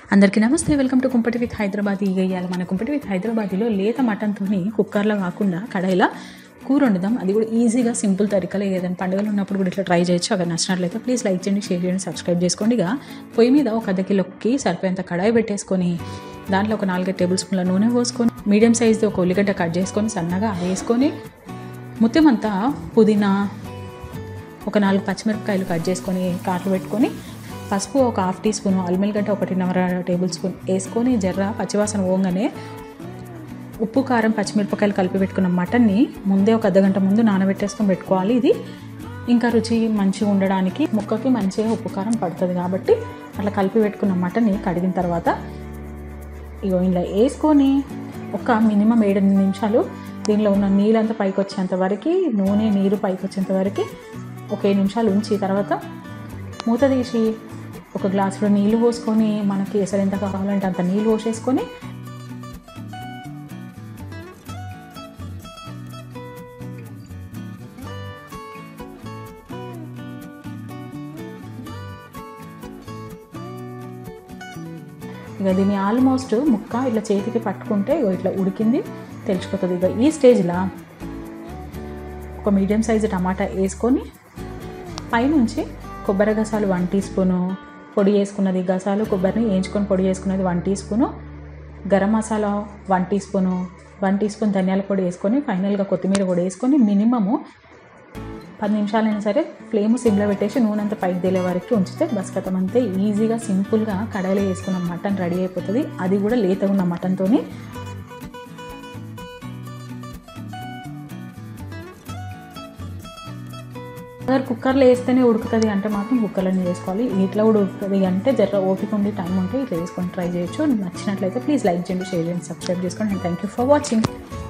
అందరికీ నమస్తే welcome to Kumpati with Hyderabad ఇక ఇవాళ మన కుంపటి విత్ హైదరాబాద్లో లేత మటన్తో కుక్కర్లో కాకుండా కడాయిలో కూర వండుదాం అది కూడా ఈజీగా సింపుల్ తరికలో ఏదైనా పండుగలు ఉన్నప్పుడు కూడా ఇట్లా ట్రై చేయొచ్చు అవి నచ్చినట్లయితే ప్లీజ్ లైక్ చేయండి షేర్ చేయండి సబ్స్క్రైబ్ చేసుకోండి ఇక పొయ్యి మీద ఒక అర్ధ కిలోకి సరిపోయేంత కడాయి పెట్టేసుకొని దాంట్లో ఒక నాలుగైదు టేబుల్ స్పూన్ల నూనె పోసుకొని మీడియం సైజ్ది ఒక ఉల్లిగడ్డ కట్ చేసుకొని సన్నగా వేసుకొని ముత్యమంతా పుదీనా ఒక నాలుగు పచ్చిమిరపకాయలు కట్ చేసుకొని కాట్లు పెట్టుకొని పసుపు ఒక హాఫ్ టీ స్పూన్ అల్మిల్గడ్డ ఒకటిన్నర టేబుల్ స్పూన్ వేసుకొని జర్ర పచ్చివాసన పోగానే ఉప్పు కారం పచ్చిమిరపకాయలు కలిపి పెట్టుకున్న మటన్ని ముందే ఒక అర్ధగంట ముందు నానబెట్టేసుకొని పెట్టుకోవాలి ఇది ఇంకా రుచి మంచిగా ఉండడానికి ముక్కకి మంచిగా ఉప్పు కారం పడుతుంది కాబట్టి అట్లా కలిపి పెట్టుకున్న మటన్ని కడిగిన తర్వాత ఇగో ఇలా వేసుకొని ఒక మినిమం ఏడు నిమిషాలు దీనిలో ఉన్న నీళ్ళంతా పైకి వచ్చేంత వరకు నూనె నీరు పైకి వచ్చేంత వరకు ఒక ఏడు నిమిషాలు ఉంచి తర్వాత మూత తీసి ఒక గ్లాసులో నీళ్ళు పోసుకొని మనకి ఎసరు ఎంత కావాలంటే అంత నీళ్ళు పోసేసుకొని ఇక దీన్ని ఆల్మోస్ట్ ముక్క ఇట్లా చేతికి పట్టుకుంటే ఇగో ఇట్లా ఉడికింది తెలిసిపోతుంది ఇక ఈ స్టేజ్లో ఒక మీడియం సైజు టమాటా వేసుకొని పైనుంచి కొబ్బరి గసాలు వన్ టీ స్పూను పొడి వేసుకున్నది గసాలు కొబ్బరిని వేయించుకొని పొడి వేసుకున్నది one teaspoon garam masala one teaspoon one teaspoon ధనియాల పొడి వేసుకొని ఫైనల్గా కొత్తిమీర కూడా వేసుకొని మినిమము పది నిమిషాలైనా సరే ఫ్లేమ్ సిమ్లో పెట్టేసి నూనె అంతా పైకి తేలే వరకు ఉంచితే బస్కతం అంతే ఈజీగా సింపుల్గా కడాయిలో వేసుకున్న మటన్ రెడీ అయిపోతుంది అది కూడా లేతగా ఉన్న మటన్తోని అదే కుక్కర్లో వేస్తేనే ఉడుకుతుంది అంటే మాత్రం కుక్కర్లోనే చేసుకోవాలి ఇట్లా కూడా ఉడుకుతుంది అంటే జర ఓపిక ఉండి టైం ఉంటే ఇట్లా వేసుకొని ట్రై చేయొచ్చు నచ్చినట్లయితే ప్లీజ్ లైక్ చేయండి షేర్ చేయండి సబ్స్క్రైబ్ చేసుకోండి and thank you for watching